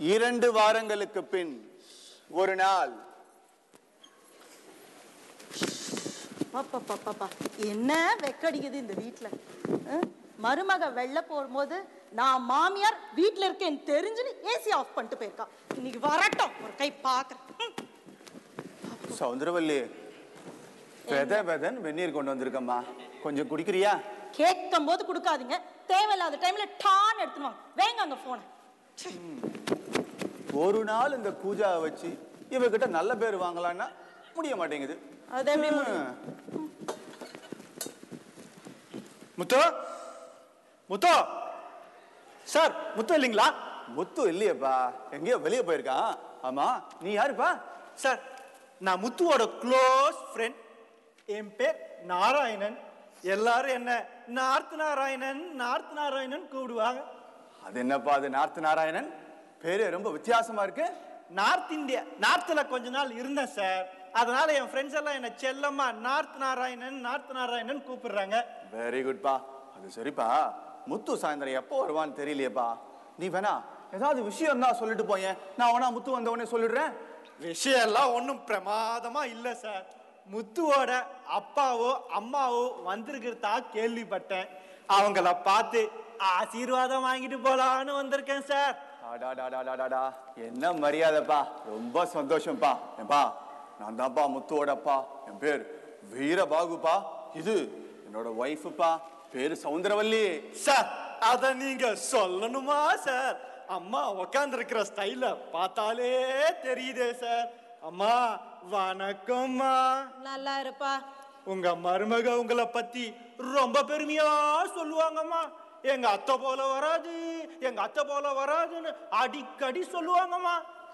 இரண்டு வாரங்களுக்கு பின் ஒரு நாள் பாப்பா என்ன வெக்கடிக்குது இந்த வீட்ல அஹ்? மருமக வெளில போகும்போது நான் மாமியார் வீட்ல இருக்கேன் தெரிஞ்சுன்னு ஏசி ஆஃப் பண்ணிட்டு போயிருக்கா இன்னைக்கு வரட்டும் ஒரு கை பாக்குறேன் சௌந்தரவல்லி வெத வெதன் வெந்நீர் கொண்டு வந்திருக்கம்மா கொஞ்சம் குடிக்கிறியா கேட்கும் போது கொடுக்காதீங்க தேவையில்லாத டைம்ல டான் எடுத்துருவாங்க வேங்க அந்த போனை ஒரு நாள் இந்த கூஜாவை வச்சு இவகிட்ட நல்ல பேர் வாங்கலான்னா முடிய மாட்டேங்குது அது எப்படி முடியும்? முத்து முத்து சார் முத்து இல்லைங்களா முத்து இல்லையேப்பா எங்கேயோ வெளியே போயிருக்கான் ஆமா நீ யாருப்பா சார் நான் முத்துவோட க்ளோஸ் ஃப்ரெண்ட் என் பேர் நாராயணன் எல்லாரும் என்ன நார்த் நாராயணன் நார்த் நாராயணன் கூப்பிடுவாங்க அது என்னப்பா அது நார்த் நாராயணன் பேரு ரொம்ப வித்தியாசமா இருக்கு நார்த் இந்தியா நார்த்ல கொஞ்ச நாள் இருந்தேன் சார் அதனால என் ஃப்ரெண்ட்ஸ் எல்லாம் என்ன செல்லம்மா நார்த் நாராயணன் நார்த் நாராயணன் கூப்பிடுறாங்க வெரி குட்பா அது சரிப்பா முத்து சாயந்தரம் எப்போ வருவான்னு தெரியலையேப்பா நீ வேணா ஏதாவது விஷயம் தான் சொல்லிட்டு போயேன் நான் வேணா முத்து வந்த உடனே சொல்லிடுறேன் விஷயம் எல்லாம் ஒன்றும் பிரமாதமா இல்லை சார் முத்துவோட அப்பாவோ அம்மாவோ வந்திருக்கிறதா கேள்விப்பட்டேன் அவங்கள பார்த்து ஆசீர்வாதம் வாங்கிட்டு போலான்னு வந்திருக்கேன் சார் அடாடாடாடாடாடா என்ன மரியாதைப்பா ரொம்ப சந்தோஷம்ப்பா ஏப்பா நான் தான்ப்பா முத்துவோட அப்பா என் பேர் வீரபாகுப்பா இது என்னோட ஒய்ஃபுப்பா பேரு சவுந்தரவல்லி சார் அத நீங்க சொல்லணுமா சார் அம்மா உக்காந்துருக்கிற ஸ்டைல பார்த்தாலே தெரியுதே சார் அம்மா வணக்கம்மா நல்லா இருப்பா உங்க மருமக உங்களை பத்தி ரொம்ப பெருமையா சொல்லுவாங்கம்மா எங்க அத்தை போல வராது எங்க அத்தை போல வராதுன்னு அடிக்கடி சொல்லுவாங்கம்மா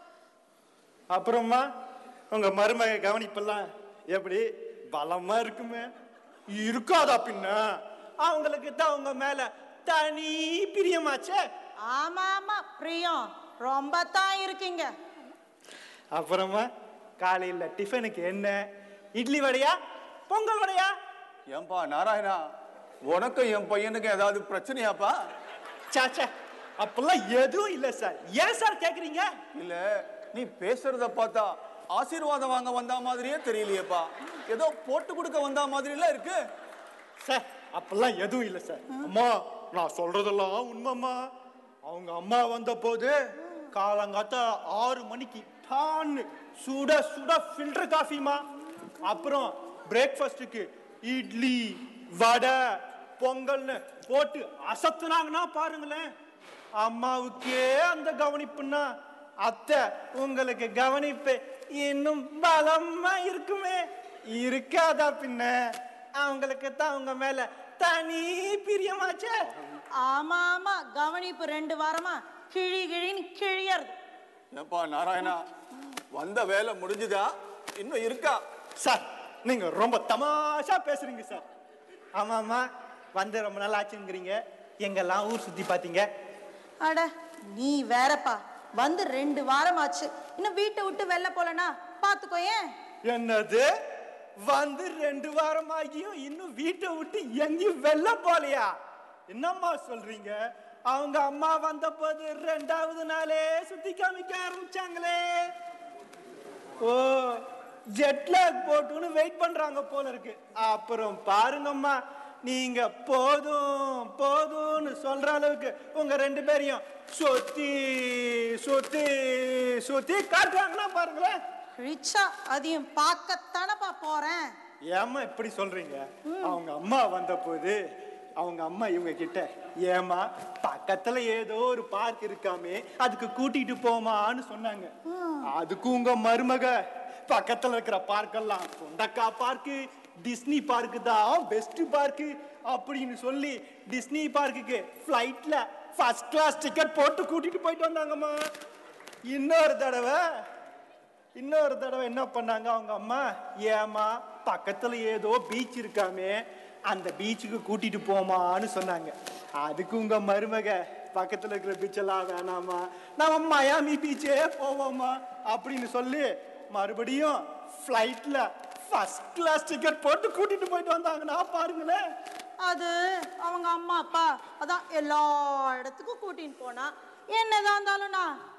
அப்புறமா உங்க மருமக கவனிப்பெல்லாம் எப்படி பலமா இருக்குமே இருக்காதா பின்ன அவங்களுக்கு தான் உங்க மேல தனி பிரியமாச்சே ஆமா ஆமா பிரியம் ரொம்ப தான் இருக்கீங்க அப்புறமா காலையில டிஃபனுக்கு என்ன இட்லி வடையா பொங்கல் வடையா ஏன்பா நாராயணா உனக்கும் என் பையனுக்கும் ஏதாவது பிரச்சனையாப்பா சாச்சா அப்பெல்லாம் எதுவும் இல்ல சார் ஏன் சார் கேக்குறீங்க இல்ல நீ பேசுறத பார்த்தா ஆசீர்வாதம் வாங்க வந்த மாதிரியே தெரியலையேப்பா ஏதோ போட்டு கொடுக்க வந்த மாதிரிலாம் இருக்கு சார் அப்பெல்லாம் எதுவும் இல்ல சார் அம்மா நான் சொல்றதெல்லாம் உண்மைம்மா அவங்க அம்மா வந்த போது காலங்காத்தா ஆறு மணிக்கு டான்னு சுட சுட ஃபில்டர் காஃபிமா அப்புறம் பிரேக்ஃபாஸ்ட்டுக்கு இட்லி வடை பொங்கல்னு போட்டு அசத்துனாங்கன்னா பாருங்களேன் அம்மாவுக்கே அந்த கவனிப்புன்னா அத்தை உங்களுக்கு கவனிப்பு இன்னும் பலமா இருக்குமே இருக்காதா பின்ன அவங்களுக்கு தான் உங்க மேல தனி பிரியமாச்சே ஆமா ஆமா கவனிப்பு ரெண்டு வாரமா கிழி கிழின்னு கிழியறது ஏப்பா நாராயணா வந்த வேலை முடிஞ்சுதா இன்னும் இருக்கா சார் நீங்க ரொம்ப தமாஷா பேசுறீங்க சார் ஆமா ஆமா வந்து ரொம்ப நாள் ஆச்சுங்கிறீங்க எங்கெல்லாம் ஊர் சுத்தி பாத்தீங்க அட நீ வேறப்பா வந்து ரெண்டு வாரம் ஆச்சு இன்னும் வீட்டை விட்டு வெளில போலனா பாத்துக்கோ ஏன் என்னது வந்து ரெண்டு வாரம் ஆகியும் இன்னும் வீட்டை விட்டு எங்கேயும் வெளில போலையா என்னம்மா சொல்றீங்க அவங்க அம்மா வந்த போது ரெண்டாவது நாளே சுத்தி காமிக்க ஆரம்பிச்சாங்களே ஓ ஜெட்லாக் போட்டுன்னு வெயிட் பண்றாங்க போல இருக்கு அப்புறம் பாருங்கம்மா நீங்க போதும் போதும்னு சொல்ற அளவுக்கு உங்க ரெண்டு பேரையும் சுத்தி சுத்தி சுத்தி காட்டுறாங்கன்னா பாருங்களேன் ரிச்சா அதையும் பார்க்கத்தானப்பா போறேன் ஏம்மா இப்படி சொல்றீங்க அவங்க அம்மா வந்த போது அவங்க அம்மா இவங்க கிட்ட ஏமா பக்கத்துல ஏதோ ஒரு பார்க் இருக்காமே அதுக்கு கூட்டிட்டு போமான்னு சொன்னாங்க அதுக்கு உங்க மருமக பக்கத்துல இருக்கிற பார்க் எல்லாம் கொண்டக்கா பார்க்கு டிஸ்னி பார்க்கு தான் பெஸ்ட் பார்க்கு அப்படின்னு சொல்லி டிஸ்னி பார்க்குக்கு ஃப்ளைட்ல ஃபர்ஸ்ட் கிளாஸ் டிக்கெட் போட்டு கூட்டிட்டு போயிட்டு வந்தாங்கம்மா இன்னொரு தடவை இன்னொரு தடவை என்ன பண்ணாங்க அவங்க அம்மா ஏமா பக்கத்துல ஏதோ பீச் இருக்காமே அந்த பீச்சுக்கு கூட்டிட்டு போமான்னு சொன்னாங்க அதுக்கு உங்க மருமக பக்கத்துல இருக்கிற பீச் எல்லாம் வேணாமா நம்ம மயாமி பீச்சே போவோமா அப்படின்னு சொல்லி மறுபடியும் ஃப்ளைட்ல ஃபர்ஸ்ட் கிளாஸ் டிக்கெட் போட்டு கூட்டிட்டு போயிட்டு வந்தாங்கன்னா பாருங்களேன் அது அவங்க அம்மா அப்பா அதான் எல்லா இடத்துக்கும் கூட்டின்னு போனா என்னதான் இருந்தாலும் நான்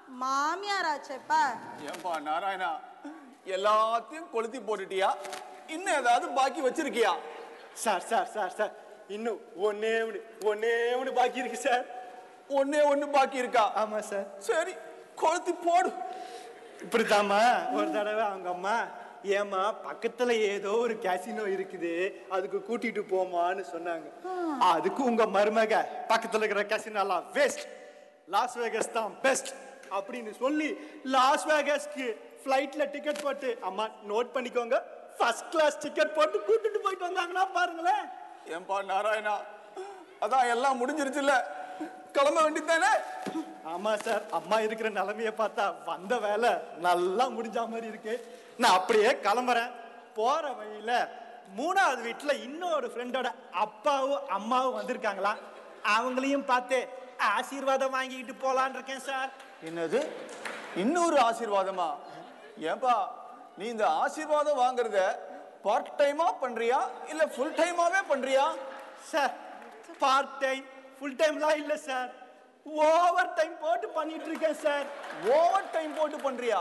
மாமியார் ஆச்சேப்பா ஏன்பா நாராயணா எல்லாத்தையும் கொளுத்தி போட்டுட்டியா இன்னும் ஏதாவது பாக்கி வச்சிருக்கியா சார் சார் சார் சார் இன்னும் ஒன்னே ஒன்று ஒன்னே ஒன்று பாக்கி இருக்கு சார் ஒண்ணே ஒண்ணு பாக்கி இருக்கா ஆமா சார் சரி கொளுத்தி போடு இப்படித்தாம்மா ஒரு தடவை அவங்க அம்மா ஏம்மா பக்கத்துல ஏதோ ஒரு கேசினோ இருக்குது அதுக்கு கூட்டிட்டு போமான்னு சொன்னாங்க அதுக்கு உங்க மருமக பக்கத்துல இருக்கிற கேசினோ எல்லாம் வேஸ்ட் லாஸ் வேகஸ் தான் பெஸ்ட் அப்படின்னு சொல்லி லாஸ் வேகஸ்க்கு ஃப்ளைட்ல டிக்கெட் போட்டு அம்மா நோட் பண்ணிக்கோங்க ஃபர்ஸ்ட் கிளாஸ் டிக்கெட் போட்டு கூட்டிட்டு போயிட்டு வந்தாங்கன்னா பாருங்களேன் ஏன்பா நாராயணா அதான் எல்லாம் முடிஞ்சிருச்சுல்ல கிளம்ப வேண்டியதானே ஆமா சார் அம்மா இருக்கிற நிலைமைய பார்த்தா வந்த வேலை நல்லா முடிஞ்ச மாதிரி இருக்கு நான் அப்படியே கிளம்புறேன் போற வழியில மூணாவது வீட்டுல இன்னொரு ஃப்ரெண்டோட அப்பாவும் அம்மாவும் வந்திருக்காங்களா அவங்களையும் பார்த்து ஆசீர்வாதம் வாங்கிக்கிட்டு போலான்னு இருக்கேன் சார் என்னது இன்னொரு ஆசீர்வாதமா ஏன்பா நீ இந்த ஆசீர்வாதம் வாங்குறத பார்ட் டைமா பண்றியா இல்ல ஃபுல் டைமாவே பண்றியா சார் பார்ட் டைம் ஃபுல் டைம்லாம் இல்ல சார் ஓவர் டைம் போட்டு பண்ணிட்டு இருக்கேன் சார் ஓவர் டைம் போட்டு பண்றியா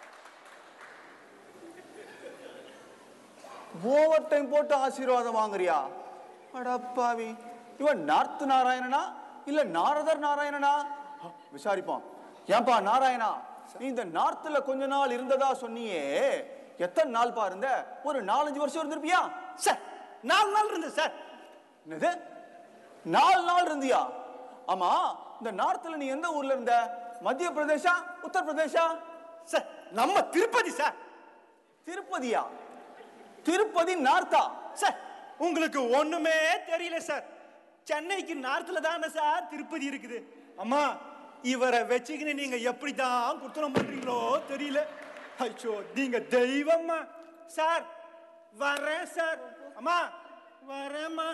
ஓவர் டைம் போட்டு ஆசீர்வாதம் வாங்குறியா அடப்பாவி இவன் நார்த் நாராயணனா இல்ல நாரதர் நாராயணனா அ, விசாரிப்போம் ஏன்பா நாராயணா நீ இந்த நார்த்ல கொஞ்ச நாள் இருந்ததா சொன்னியே எத்தனை நாள் பா இருந்த ஒரு நாலஞ்சு வருஷம் இருந்திருப்பியா சார் நாலு நாள் இருந்தேன் சார் என்னது நாலு நாள் இருந்தியா ஆமா இந்த நார்த்ல நீ எந்த ஊர்ல இருந்த மத்திய பிரதேசா உத்தரப்பிரதேசா சார் நம்ம திருப்பதி சார் திருப்பதியா திருப்பதி நார்த்தா சார் உங்களுக்கு ஒண்ணுமே தெரியல சார் சென்னைக்கு நார்த்ல தானே சார் திருப்பதி இருக்குது அம்மா இவரை வச்சுக்கின்னு நீங்க எப்படி தான் குத்தனம் பண்றீங்களோ தெரியல ஐயோ நீங்க தெய்வம்மா சார் வரேன் சார் அம்மா வரேம்மா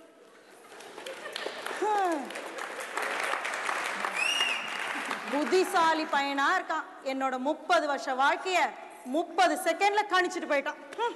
புத்திசாலி பையனா இருக்கான் என்னோட முப்பது வருஷ வாழ்க்கைய முப்பது செகண்ட்ல கணிச்சிட்டு போயிட்டான் ஹம்.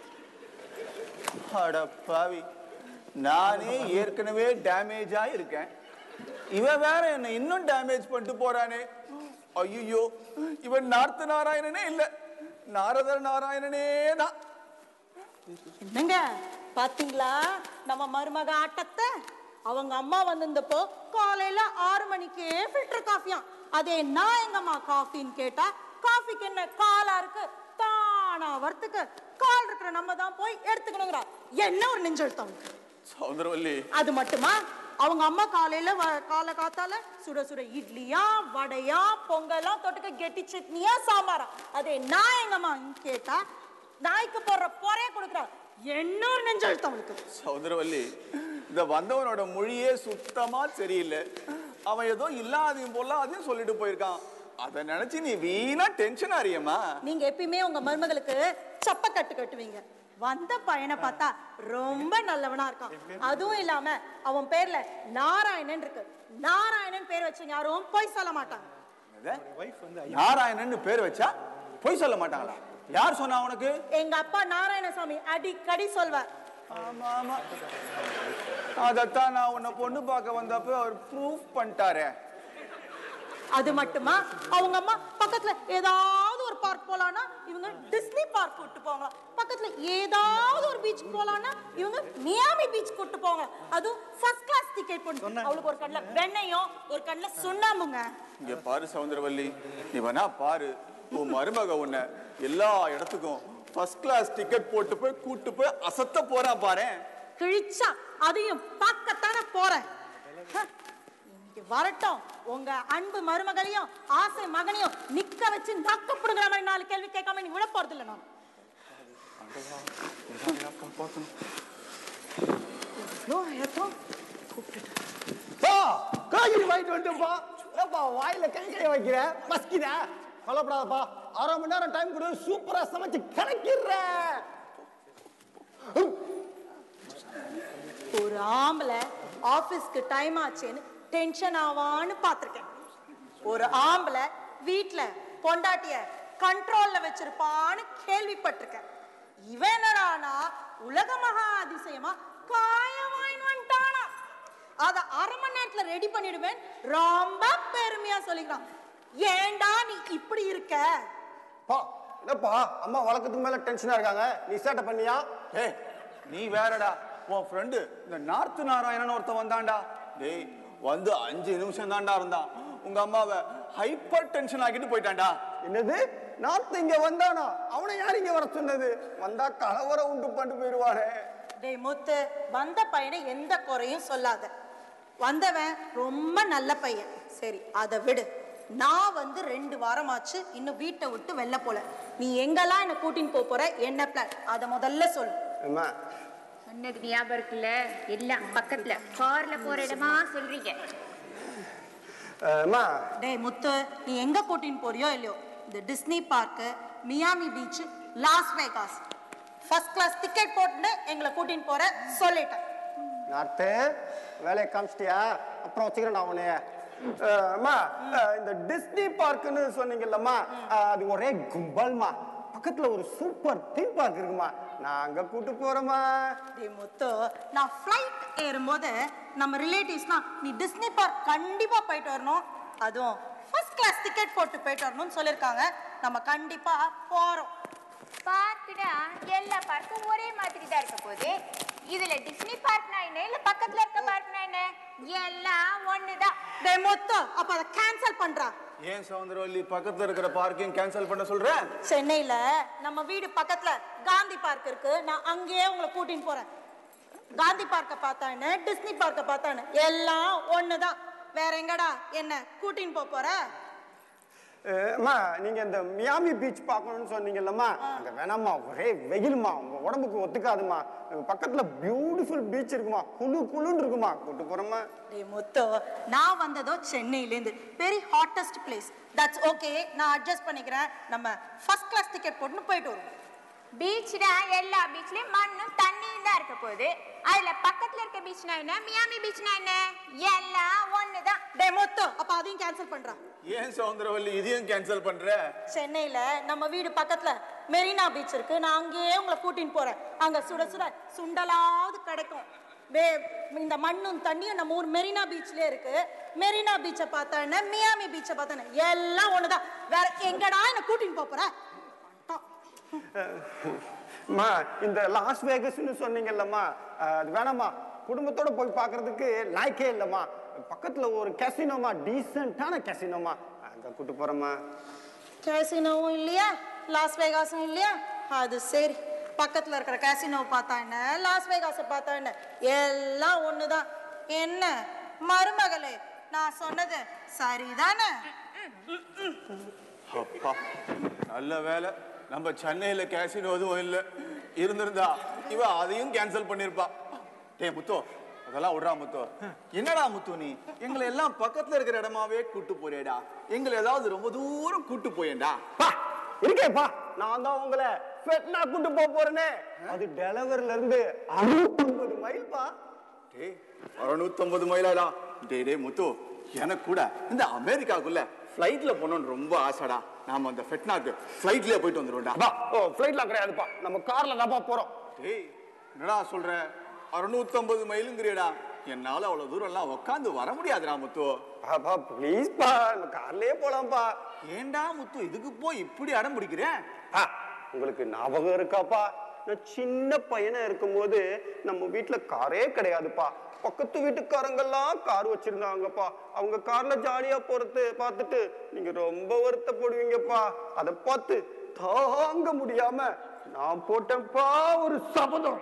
அட பாவி நானே ஏற்கனவே டேமேஜா இருக்கேன் இவன் வேற என்ன இன்னும் டேமேஜ் பண்ணிட்டு போறானே ஐயோ இவன் நார்த் நாராயணனே இல்ல நாரதர் நாராயணனே தான் என்னங்க பாத்தீங்களா நம்ம மருமக ஆட்டத்தை அவங்க அம்மா வந்திருந்தப்போ காலையில ஆறு மணிக்கே ஃபில்டர் காஃபியாம் அதே நான் எங்கம்மா காஃபின்னு கேட்டா காஃபிக்கு என்ன காலா இருக்கு தானா வரத்துக்கு கால் இருக்கிற நம்ம தான் போய் எடுத்துக்கணுங்கிறா என்ன ஒரு நெஞ்செழுத்தம் அவனுக்கு. சௌந்தரவல்லி அது மட்டுமா அவங்க அம்மா காலையில வ- காலை காத்தால சுட சுட இட்லியா வடையா பொங்கலா தொட்டுக்க கெட்டி சட்னியா சாம்பாரா அதே நான் எங்கம்மா கேட்டா நாய்க்கு போடுற பொறைய கொடுக்குறா என்ன ஒரு நெஞ்செழுத்தம் அவளுக்கு சௌந்தரவல்லி இந்த வந்தவனோட மொழியே சுத்தமா சரியில்லை அவன் ஏதோ இல்லாதையும் போல அதையும் சொல்லிட்டு போயிருக்கான் அதை நினைச்சு நீ வீணா டென்ஷன் ஆறியம்மா நீங்க எப்பயுமே உங்க மருமகளுக்கு சப்ப கட்டு கட்டுவீங்க வந்த பையனை பார்த்தா ரொம்ப நல்லவனா இருக்கான் அதுவும் இல்லாம அவன் பேர்ல நாராயணன் இருக்கு நாராயணன் பேர் வச்சவங்க யாரும் பொய் சொல்ல மாட்டாங்க என்னது? நாராயணன்னு பேர் வச்சா பொய் சொல்ல மாட்டாங்களா யார் சொன்னா உனக்கு எங்க அப்பா நாராயணசாமி அடிக்கடி சொல்வார் ஆமா ஆமா அதத்தான் நான் உன்னை பொண்ணு பார்க்க வந்தப்ப அவர் ப்ரூஃப் பண்ணிட்டாரே அது மட்டுமா அவங்க அம்மா பக்கத்துல ஏதாவது ஒரு பார்க் போலான்னா இவங்க டிஸ்னி பார்க் கூட்டு போவாங்க பக்கத்துல ஏதாவது ஒரு பீச் போலான்னா இவங்க மியாமி பீச் கூட்டு போவாங்க அதுவும் ஃபர்ஸ்ட் கிளாஸ் டிக்கெட் போட்டு அவளுக்கு ஒரு கண்ணுல வெண்ணையும் ஒரு கண்ணுல சுண்ணாம்புங்க இங்க பாரு சௌந்தரவல்லி நீ வேணா பாரு உன் மருமக உன்னை எல்லா இடத்துக்கும் ஃபர்ஸ்ட் கிளாஸ் டிக்கெட் போட்டு போய் கூட்டு போய் அசத்த போறா பாரேன் கிழிச்சா அதையும் பார்க்கத்தானே போறேன் ஹ, இன்னைக்கு வரட்டும் உங்க அன்பு மருமகளையும் ஆசை மகனையும் நிக்க வச்சு நக்கப்படுங்கிற மாதிரி நாலு கேள்வி கேட்காம நீ விட போறது இல்லை நான் எவ்வளோ ஏத்தம் பா காய்கறி வாங்கிட்டு வந்துட்டுப்பா ஏப்பா வாயில கைக்கறி வைக்கிற மஸ்கித கவலைப்படாதப்பா அரை மணி நேரம் டைம் கொடு சூப்பரா சமைச்சு கணக்கிடுறேன் ஒரு ஆம்பளை ஆபீஸ்க்கு டைம் ஆச்சேன்னு டென்ஷன் ஆவான்னு பார்த்திருக்கேன் ஒரு ஆம்பளை வீட்ல பொண்டாட்டிய கண்ட்ரோல்ல வச்சிருப்பான்னு கேள்விப்பட்டிருக்கேன் இவன் என்னடானா உலக மகா அதிசயமா காயம் வாங்கிட்டு வந்துட்டானா அத அரை மணி நேரத்துல ரெடி பண்ணிடுவேன் ரொம்ப பெருமையா சொல்லிக்கிறான் ஏன்டா நீ இப்படி இருக்க பா என்னப்பா அம்மா வழக்கத்துக்கு மேல டென்ஷனா இருக்காங்க நீ சேட்டை பண்ணியா ஏய் நீ வேறடா உன் ஃப்ரெண்டு இந்த நார்த்து நாராயணன் ஒருத்தன் வந்தான்டா டேய் வந்து அஞ்சு நிமிஷம் தான்டா இருந்தான் உங்க அம்மாவை ஹைப்பர் டென்ஷன் ஆக்கிட்டு போயிட்டான்டா என்னது நார்த் இங்க வந்தானா அவனை யார் இங்க வர சொன்னது வந்தா கலவரம் உண்டு பண்ணிட்டு போயிடுவானே டேய் முத்து வந்த பையனை எந்த குறையும் சொல்லாத வந்தவன் ரொம்ப நல்ல பையன் சரி அதை விடு நான் வந்து ரெண்டு வாரமாச்சு இன்னும் வீட்டை விட்டு வெளில போல நீ எங்கெல்லாம் என்னை கூட்டின்னு போப் போற என்ன பிளான் அதை முதல்ல சொல்லு அம்மா சொன்னது ஞாபகம் இருக்குல்ல எல்லாம் பக்கத்துல கார்ல போற இடமா சொல்றீங்க அம்மா டேய் முத்து நீ எங்க கூட்டின்னு போறியோ இல்லையோ இந்த Disney park Miami beach Las Vegas first class ticket போட்டுன்னு எங்களை கூட்டின்னு போற சொல்லிட்டேன் நார்த்து வேலையை காமிச்சிட்டியா அப்புறம் வச்சுக்கிறேன் நான் உன்னைய அஹ், அம்மா அஹ், இந்த டிஸ்னி பார்க்குன்னு சொன்னீங்கல்லம்மா அஹ், அது ஒரே கும்பல்மா பக்கத்துல ஒரு சூப்பர் தீம் பார்க் இருக்குமா நான் அங்க கூட்டு போறேம்மா டேய் முத்து நான் ஃப்ளைட் ஏறும்போது நம்ம ரிலேட்டிவ்ஸ்னா நீ டிஸ்னி பார்க் கண்டிப்பா போயிட்டு வரணும் அதுவும் ஃபர்ஸ்ட் கிளாஸ் டிக்கெட் போட்டு போயிட்டு வரணும்னு சொல்லியிருக்காங்க நம்ம கண்டிப்பா போறோம் பார்க்குடா எல்லா பார்க்கும் ஒரே மாதிரி தான் இருக்க போகுது இதுல டிஸ்னி பார்க்னா என்ன இல்ல பக்கத்துல இருக்க பார்க்னா என்ன எல்லாம் ஒண்ணுதான் டேய் முத்து அப்ப அதை கேன்சல் பண்றா ஏன் சவுந்தரவல்லி பக்கத்துல இருக்கிற பார்க்கையும் கேன்சல் பண்ண சொல்ற சென்னையில நம்ம வீடு பக்கத்துல காந்தி பார்க் இருக்கு நான் அங்கேயே உங்களை கூட்டின்னு போறேன் காந்தி பார்க்க பார்த்தானு டிஸ்னி பார்க்க பார்த்தானு எல்லாம் ஒண்ணுதான் வேற எங்கடா என்ன கூட்டின்னு போப் போற அஹ், அம்மா நீங்க இந்த மியாமி பீச் பார்க்கணும்னு சொன்னீங்கல்லம்மா அங்க வேணாம்மா ஒரே வெயிலுமா உங்க உடம்புக்கு ஒத்துக்காதுமா அங்க பக்கத்துல பியூட்டிஃபுல் பீச் இருக்குமா குளு குளுன்னு இருக்குமா கூட்டு போறோமா டேய் முத்து நான் வந்ததோ சென்னையிலேருந்து very hottest place that's okay நான் அட்ஜஸ்ட் பண்ணிக்கிறேன் நம்ம ஃபர்ஸ்ட் கிளாஸ் டிக்கெட் போட்டுன்னு போயிட்டு வருவோம் பீச்னா எல்லா பீச்லயும் மண்ணும் தண்ணியும் தான் இருக்க போகுது அதுல பக்கத்துல இருக்க பீச்னா என்ன மியாமி பீச்னா என்ன எல்லாம் ஒண்ணுதான் டேய் முத்து அப்ப அதையும் கேன்சல் பண்றான் ஏன் சவுந்தரவல்லி இதையும் கேன்சல் பண்ற சென்னையில நம்ம வீடு பக்கத்துல மெரினா பீச் இருக்கு நான் அங்கேயே உங்களை கூட்டின்னு போறேன் அங்க சுட சுட சுண்டலாவது கிடைக்கும் வே இந்த மண்ணும் தண்ணியும் நம்ம ஊர் மெரினா பீச்லயே இருக்கு மெரினா பீச்சை பார்த்தா என்ன மியாமி பீச்சை பார்த்தா என்ன எல்லாம் ஒண்ணுதான் வேற எங்கடா என்ன கூட்டின்னு போப் போற அம்மா இந்த லாஸ் வேகஸ்னு சொன்னீங்கல்லம்மா அஹ், அது வேணாம்மா குடும்பத்தோட போய் பார்க்கிறதுக்கு லாய்க்கே இல்லைம்மா பக்கத்துல ஒரு கேசினோமா டீசென்ட்டான கேசினோமா அங்க கூட்டு போறோம்மா கேசினோவும் இல்லையா லாஸ் வேகாஸும் இல்லையா அது சரி பக்கத்துல இருக்கிற கேசினோ பார்த்தா என்ன லாஸ் வேகாஸை பார்த்தா என்ன எல்லாம் ஒண்ணுதான் என்ன மருமகளே நான் சொன்னது சரிதானே அப்பா நல்ல வேலை நம்ம சென்னையில கேசினோ எதுவும் இல்லை இருந்திருந்தா இவ அதையும் கேன்சல் பண்ணிருப்பா டேய் முத்து அதெல்லாம் விடுறா முத்து என்னடா முத்து நீ எங்களை எல்லாம் பக்கத்துல இருக்கிற இடமாவே கூட்டு போறியடா எங்களை ஏதாவது ரொம்ப தூரம் கூட்டு போயேன்டா பா இருக்கேப்பா நான் தான் உங்களை ஃபெட்னா கூட்டு போக போறேனே அது டெலவர்ல இருந்து அறுபத்தொன்பது மைல்பா டேய் அறுநூத்தொன்பது மைலாடா டேய் டேய் முத்து எனக்கு கூட இந்த அமெரிக்காக்குள்ள ஃப்ளைட்ல போகணும்னு ரொம்ப ஆசைடா நாம அந்த ஃபெட்னாக்கு ஃப்ளைட்லயே போயிட்டு வந்துருவோம்டா பா ஓ ஃப்ளைட்லாம் கிடையாதுப்பா நம்ம கார்ல தான்ப்பா போறோம் டேய் என்னடா சொல்ற அறுநூத்தொன்பது மைலுங்கிறியடா என்னால அவ்வளவு தூரம் எல்லாம் உட்காந்து வர முடியாதுடா முத்து பாப்பா ப்ளீஸ்ப்பா நம்ம கார்லயே போலாம்ப்பா ஏன்டா முத்து இதுக்கு போய் இப்படி அடம் பிடிக்கிறேன் ஆ, உங்களுக்கு ஞாபகம் இருக்காப்பா நான் சின்ன பையனா இருக்கும்போது நம்ம வீட்ல காரே கிடையாதுப்பா பக்கத்து வீட்டுக்காரங்கெல்லாம் கார் வச்சிருந்தாங்கப்பா அவங்க கார்ல ஜாலியா போறது பார்த்துட்டு நீங்க ரொம்ப வருத்தப்படுவீங்கப்பா அதை பார்த்து தாங்க முடியாம நான் போட்டேன்ப்பா ஒரு சபதம்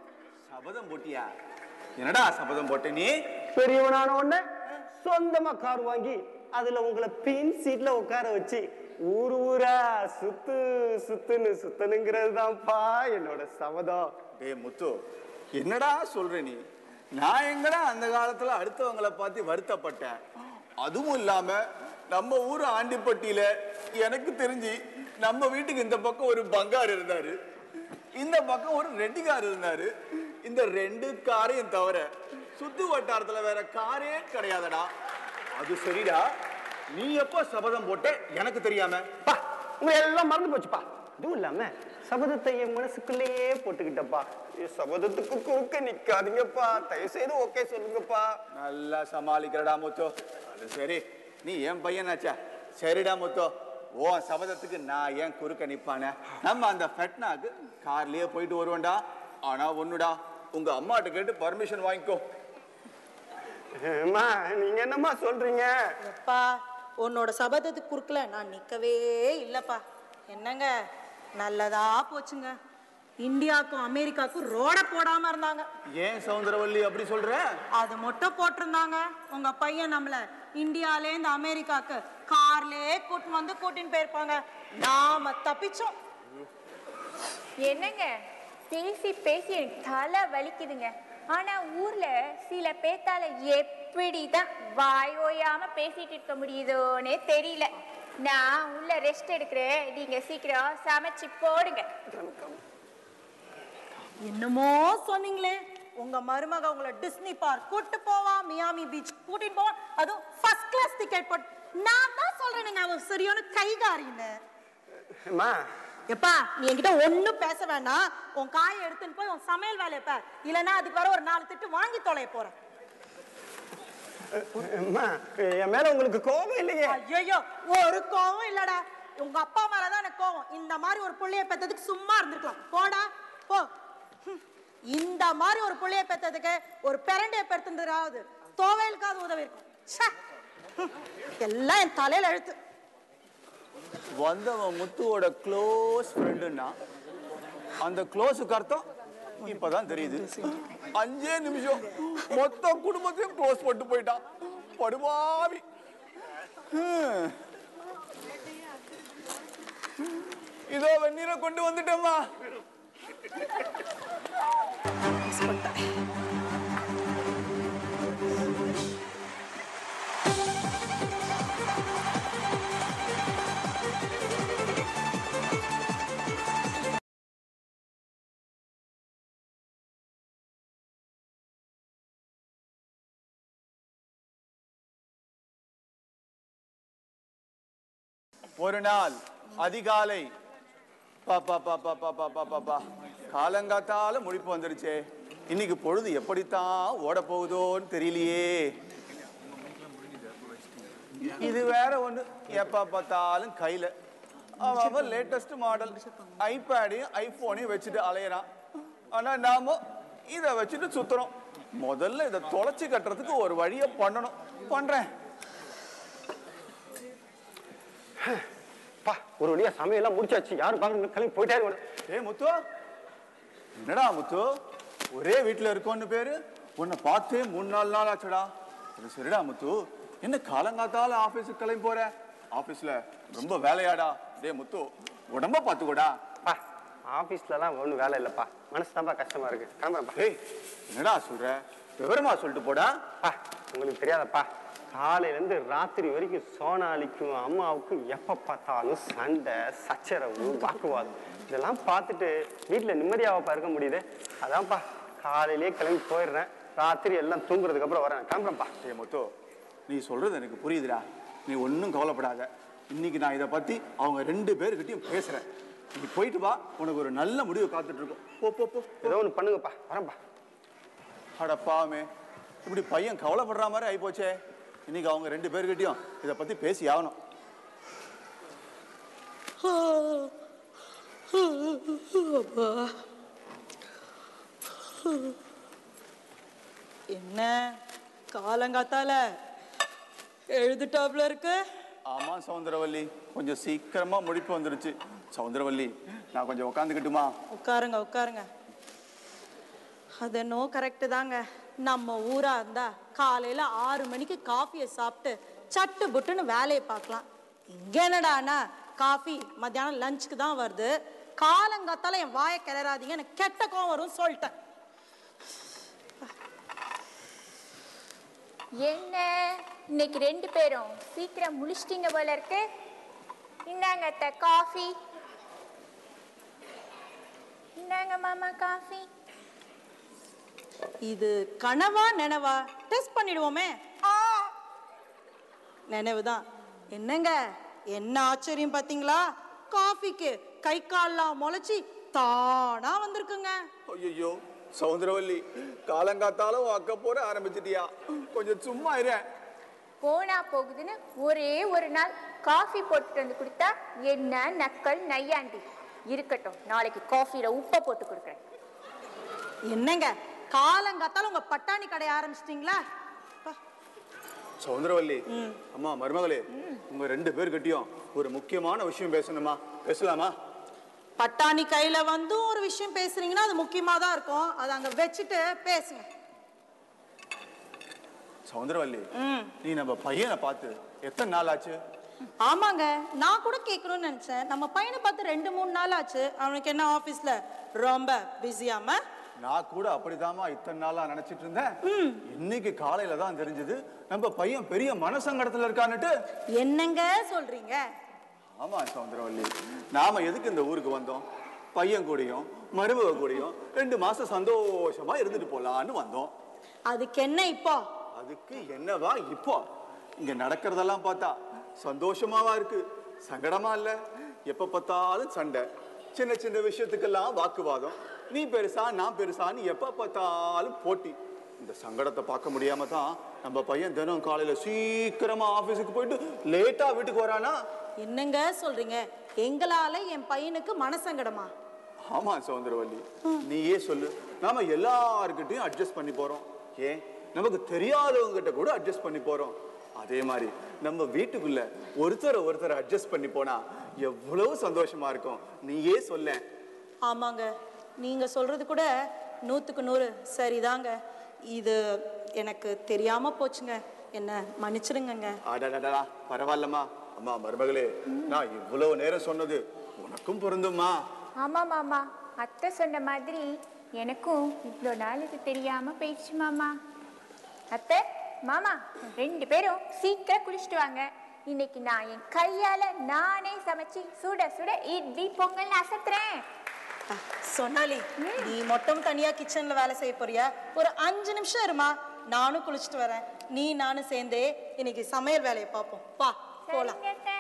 சபதம் போட்டியா என்னடா சபதம் போட்ட நீ பெரியவனான உடனே சொந்தமா கார் வாங்கி அதுல உங்களை பின் சீட்ல உட்கார வச்சு ஊரு ஊரா சுத்து சுத்துன்னு சுத்தணுங்கிறது தான்ப்பா என்னோட சபதம் டேய் முத்து என்னடா சொல்ற நீ நான் எங்கடா அந்த காலத்துல அடுத்தவங்கள பார்த்து வருத்தப்பட்டேன் அதுவும் இல்லாம நம்ம ஊர் ஆண்டிப்பட்டியில எனக்கு தெரிஞ்சு நம்ம வீட்டுக்கு இந்த பக்கம் ஒரு பங்கார் இருந்தாரு இந்த பக்கம் ஒரு ரெட்டிக்கார் இருந்தாரு இந்த ரெண்டு காரையும் தவிர சுத்து வட்டாரத்துல வேற காரே கிடையாதடா அது சரிடா நீ எப்ப சபதம் போட்ட எனக்கு தெரியாம பா உங்க எல்லாம் மறந்து போச்சுப்பா அதுவும் இல்லாம சபதத்தை என் மனசுக்குள்ளேயே போட்டுக்கிட்டப்பா என் சபதத்துக்கு குறுக்க நிக்காதீங்கப்பா தயவு செய்து ஓகே சொல்லுங்கப்பா நல்லா சமாளிக்கிறடா முத்து அது சரி நீ என் பையனாச்சா சரிடா முத்தோ ஓ சபதத்துக்கு நான் ஏன் குறுக்க நிப்பானே நம்ம அந்த ஃபெட்னாக்கு கார்லயே போயிட்டு வருவோம்டா ஆனா ஒண்ணுடா உங்க அம்மாட்ட கேட்டு பர்மிஷன் வாங்கிக்கோ அம்மா நீங்க என்னம்மா சொல்றீங்க எப்பா உன்னோட சபதத்துக்கு குறுக்கல நான் நிக்கவே இல்லப்பா என்னங்க நல்லதா போச்சுங்க இந்தியாவுக்கும் அமெரிக்காவுக்கும் ரோட போடாம இருந்தாங்க ஏன் சவுந்தரவல்லி அப்படி சொல்ற அது மட்டும் போட்டிருந்தாங்க உங்க பையன் நம்மள இந்தியாலேருந்து அமெரிக்காக்கு கார்லயே கூட்டின்னு வந்து கூட்டின்னு போயிருப்பாங்க நாம தப்பிச்சோம் என்னங்க பேசி பேசி எனக்கு தலை வலிக்குதுங்க ஆனா ஊர்ல சில பேத்தால எப்படிதான் வாய் ஓயாம பேசிட்டு இருக்க முடியுதோன்னே தெரியல நான் உள்ள ரெஸ்ட் எடுக்கிறேன் நீங்க சீக்கிரம் சமைச்சு போடுங்க என்னமோ சொன்னீங்களே உங்க மருமக உங்களை டிஸ்னி பார்க் கூட்டு போவா மியாமி பீச் கூட்டிட்டு போவா அதுவும் ஃபர்ஸ்ட் கிளாஸ் டிக்கெட் போட்டு நான் தான் சொல்றேனுங்க அவ சரியான கைகாரின்னு அம்மா எப்பா நீ என்கிட்ட ஒண்ணும் பேச வேண்டாம் உன் காயை எடுத்துன்னு போய் உன் சமையல் வேலையை பார் இல்லைன்னா அதுக்கு வர ஒரு நாலு திட்டு வாங்கி தொலைய போறேன் அம்மா என் மேல உங்களுக்கு கோபம் இல்லையே ஐயோ ஒரு கோவம் இல்லடா உங்க அப்பா மேலதான் எனக்கு கோவம் இந்த மாதிரி ஒரு புள்ளைய பெத்ததுக்கு சும்மா இருந்திருக்கலாம் போடா போ ஹம். இந்த மாதிரி ஒரு புள்ளைய பெத்ததுக்கு ஒரு பெரண்டைய பெருத்துறாவது தோவையலுக்காவது உதவி இருக்கும் ச்சே. ஹம். எல்லாம் என் தலையில எழுத்து வந்தவன் முத்துவோட க்ளோஸ் ஃப்ரெண்டுன்னா அந்த க்ளோஸுக்கு அர்த்தம் இப்பதான் தெரியுது அஞ்சே நிமிஷம் மொத்த குடும்பத்தையும் க்ளோஸ் பண்ணிட்டு போயிட்டான் படுபாவி ஹம். இதோ வெந்நீரை கொண்டு வந்துட்டேம்மா ஒரு நாள் அதிகாலை பா பா பா பா பா பா பா பா பா காலங்காத்தால முழிப்பு வந்துடுச்சே இன்னைக்கு பொழுது எப்படித்தான் ஓட போகுதோன்னு தெரியலையே இது வேற ஒண்ணு எப்ப பார்த்தாலும் கையில அவன் லேட்டஸ்ட் மாடல் ஐபேடையும் ஐபோனையும் வச்சுட்டு அலையறான் ஆனா நாம இதை வச்சுட்டு சுத்துறோம் முதல்ல இதை தொலைச்சு கட்டுறதுக்கு ஒரு வழியை பண்ணணும் பண்றேன் பா ஒரு வழியா சமையல்லாம் முடிச்சாச்சு யாரும் பார்க்கணும் கிளம்பி போயிட்டே இருக்கணும் ஏய் முத்து என்னடா முத்து ஒரே வீட்ல இருக்கோன்னு பேரு உன்னை பார்த்தே மூணு நாலு நாள் ஆச்சுடா அது சரிடா முத்து என்ன காலங்காத்தால ஆபீஸுக்கு கிளம்பி போற ஆபீஸ்ல ரொம்ப வேலையாடா டேய் முத்து உடம்ப பாத்துக்கோடா பா ஆபீஸ்லலாம் ஒன்றும் வேலை இல்லைப்பா மனசு தான்ப்பா கஷ்டமா இருக்கு கிளம்புறேன்ப்பா டேய் என்னடா சொல்ற விவரமா சொல்லிட்டு போடா பா உங்களுக்கு தெரியாதப்பா காலையிலேருந்து ராத்திரி வரைக்கும் சோனாலிக்கும் அம்மாவுக்கும் எப்போ பார்த்தாலும் சண்டை சச்சரவு வாக்குவாதம் இதெல்லாம் பார்த்துட்டு வீட்டில் நிம்மதியாகப்பா இருக்க முடியுது அதான்ப்பா காலையிலேயே கிளம்பி போயிடுறேன் ராத்திரி எல்லாம் தூங்குறதுக்கு அப்புறம் வரேன் கிளம்புறேன்ப்பா டேய் முத்து நீ சொல்றது எனக்கு புரியுதுடா நீ ஒன்றும் கவலைப்படாத இன்னைக்கு நான் இதை பத்தி அவங்க ரெண்டு பேர்கிட்டயும் பேசுறேன் நீ போயிட்டு வா உனக்கு ஒரு நல்ல முடிவு காத்துட்டு இருக்கோம் போ போ போ ஏதோ ஒன்று பண்ணுங்கப்பா வரேன்ப்பா அட பாவமே இப்படி பையன் கவலைப்படுற மாதிரி ஆயிப்போச்சே இன்னைக்கு அவங்க ரெண்டு பேர்கிட்டயும் இதை பத்தி பேசி ஆகணும் என்ன காலங்காத்தால எழுதுட்டாப்ல இருக்கு ஆமா சவுந்தரவல்லி கொஞ்சம் சீக்கிரமா முடிப்பு வந்துருச்சு சவுந்தரவல்லி நான் கொஞ்சம் உட்காந்துக்கிட்டுமா உட்காருங்க உட்காருங்க அது என்னவோ கரெக்டு தாங்க நம்ம ஊரா இருந்தா காலையில ஆறு மணிக்கு காஃபியை சாப்பிட்டு சட்டு புட்டுன்னு வேலையை பார்க்கலாம் இங்க என்னடானா காஃபி மத்தியானம் லஞ்சுக்கு தான் வருது காலங்காத்தால என் வாயை கிளறாதீங்க எனக்கு கெட்ட கோவம் வரும் சொல்லிட்டேன் என்ன இன்னைக்கு ரெண்டு பேரும் சீக்கிரம் முழிச்சிட்டீங்க போல இருக்கு இந்தாங்க அத்தை காஃபி இந்தாங்க மாமா காஃபி இது கனவா நினைவா டெஸ்ட் பண்ணிடுவோமே நினைவுதான் என்னங்க என்ன ஆச்சரியம் பாத்தீங்களா காஃபிக்கு கை கால்லாம் முளைச்சி தானா வந்திருக்குங்க ஐயோ சவுந்தரவல்லி காலங்காத்தாலும் உன் அக்க போற ஆரம்பிச்சிட்டியா கொஞ்சம் சும்மா இரு போனா போகுதுன்னு ஒரே ஒரு நாள் காஃபி போட்டுட்டு வந்து கொடுத்தா என்ன நக்கல் நையாண்டி இருக்கட்டும் நாளைக்கு காஃபில உப்பை போட்டு கொடுக்குறேன் என்னங்க காலங்காத்தால உங்க பட்டாணி கடை ஆரம்பிச்சிட்டீங்களா சௌந்தரவல்லி அம்மா மருமகளே உங்க ரெண்டு பேர்கிட்டயும் ஒரு முக்கியமான விஷயம் பேசணுமா பேசலாமா பட்டாணி கையில வந்து ஒரு விஷயம் பேசுறீங்கன்னா அது முக்கியமா தான் இருக்கும் அதை அங்க வச்சுட்டு பேசுங்க சௌந்தரவல்லி நீ நம்ம பையனை பார்த்து எத்தனை நாள் ஆச்சு ஆமாங்க நான் கூட கேட்கணும்னு நினைச்சேன் நம்ம பையனை பார்த்து ரெண்டு மூணு நாள் ஆச்சு அவனுக்கு என்ன ஆபீஸ்ல ரொம்ப பிஸியாம நான் கூட அப்படிதாம்மா இத்தனை நாளா நினைச்சிட்டு இருந்தேன் இன்னைக்கு காலையில தான் தெரிஞ்சது நம்ம பையன் பெரிய மனசங்கடத்துல இருக்கான்னுட்டு என்னங்க சொல்றீங்க ஆமா சௌந்தரவல்லி நாம எதுக்கு இந்த ஊருக்கு வந்தோம் பையன் கூடயும் மருமக கூடயும் ரெண்டு மாசம் சந்தோஷமா இருந்துட்டு போலான்னு வந்தோம் அதுக்கு என்ன இப்போ அதுக்கு என்னவா இப்போ இங்க நடக்கிறதெல்லாம் பார்த்தா சந்தோஷமாவா இருக்கு சங்கடமா இல்ல எப்ப பார்த்தாலும் சண்டை சின்ன சின்ன விஷயத்துக்கெல்லாம் வாக்குவாதம் நீ பெருசா நான் பெருசான்னு எப்ப பார்த்தாலும் போட்டி இந்த சங்கடத்தை பார்க்க முடியாம தான் நம்ம பையன் தினம் காலையில சீக்கிரமா ஆபீஸுக்கு போயிட்டு லேட்டா வீட்டுக்கு வரானா என்னங்க சொல்றீங்க எங்களால என் பையனுக்கு மனசங்கடமா ஆமா சௌந்தரவல்லி நீயே சொல்லு நாம எல்லார்கிட்டயும் அட்ஜஸ்ட் பண்ணி போறோம் ஏன் நமக்கு தெரியாதவங்க கிட்ட கூட அட்ஜஸ்ட் பண்ணி போறோம் அதே மாதிரி நம்ம வீட்டுக்குள்ள ஒருத்தரை ஒருத்தர் அட்ஜஸ்ட் பண்ணி போனா எவ்வளவு சந்தோஷமா இருக்கும் நீயே சொல்ல ஆமாங்க நீங்க சொல்றது கூட நூத்துக்கு நூறு சரிதாங்க இது எனக்கு தெரியாம போச்சுங்க என்ன மன்னிச்சிடுங்கங்க அடடடா பரவாயில்லம்மா அம்மா மருமகளே நான் இவ்வளவு நேரம் சொன்னது உனக்கும் பொருந்தும்மா ஆமா மாமா அத்தை சொன்ன மாதிரி எனக்கும் இவ்வளோ நாள் இது தெரியாம போயிடுச்சு மாமா அத்தை மாமா ரெண்டு பேரும் சீக்கிரம் குளிச்சுட்டு வாங்க இன்னைக்கு நான் என் கையால நானே சமைச்சு சுட சுட இட்லி பொங்கல் அசத்துறேன் சொன்னாலி நீ மட்டும் தனியா கிச்சன்ல வேலை செய்ய போறியா ஒரு அஞ்சு நிமிஷம் இருமா நானும் குளிச்சுட்டு வரேன் நீ நானும் சேர்ந்தே இன்னைக்கு சமையல் வேலையை பார்ப்போம் பா போலாம் சரிங்க அத்தை.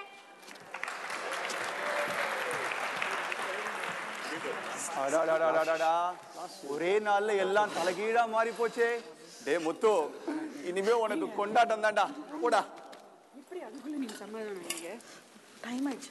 அடாடாடாடாடா. ஒரே நாள்ல எல்லாம் தலைகீழா மாறி போச்சே டே முத்து இனிமே உனக்கு கொண்டாட்டம் தான்டா போடா டைம் ஆயிடுச்சு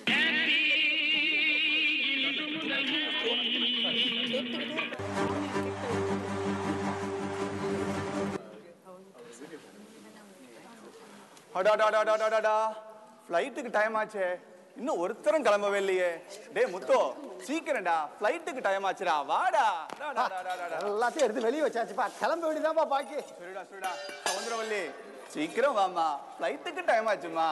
அடாடாடாடாடாடா ஃப்ளைட்டுக்கு டைம் ஆச்சே இன்னும் ஒருத்தரும் கிளம்பவே இல்லையே டேய் முத்து சீக்கிரம்டா ஃப்ளைட்டுக்கு டைம் ஆச்சுடா வாடா அடாடாடாடாடா. எல்லாத்தையும் எடுத்து வெளியே வச்சாச்சுப்பா கிளம்ப வேண்டியதாப்பா பாக்கி சரிடா சரிடா சவுந்தரவல்லி சீக்கிரம் வாம்மா ஃப்ளைட்டுக்கு டைம் ஆச்சுமா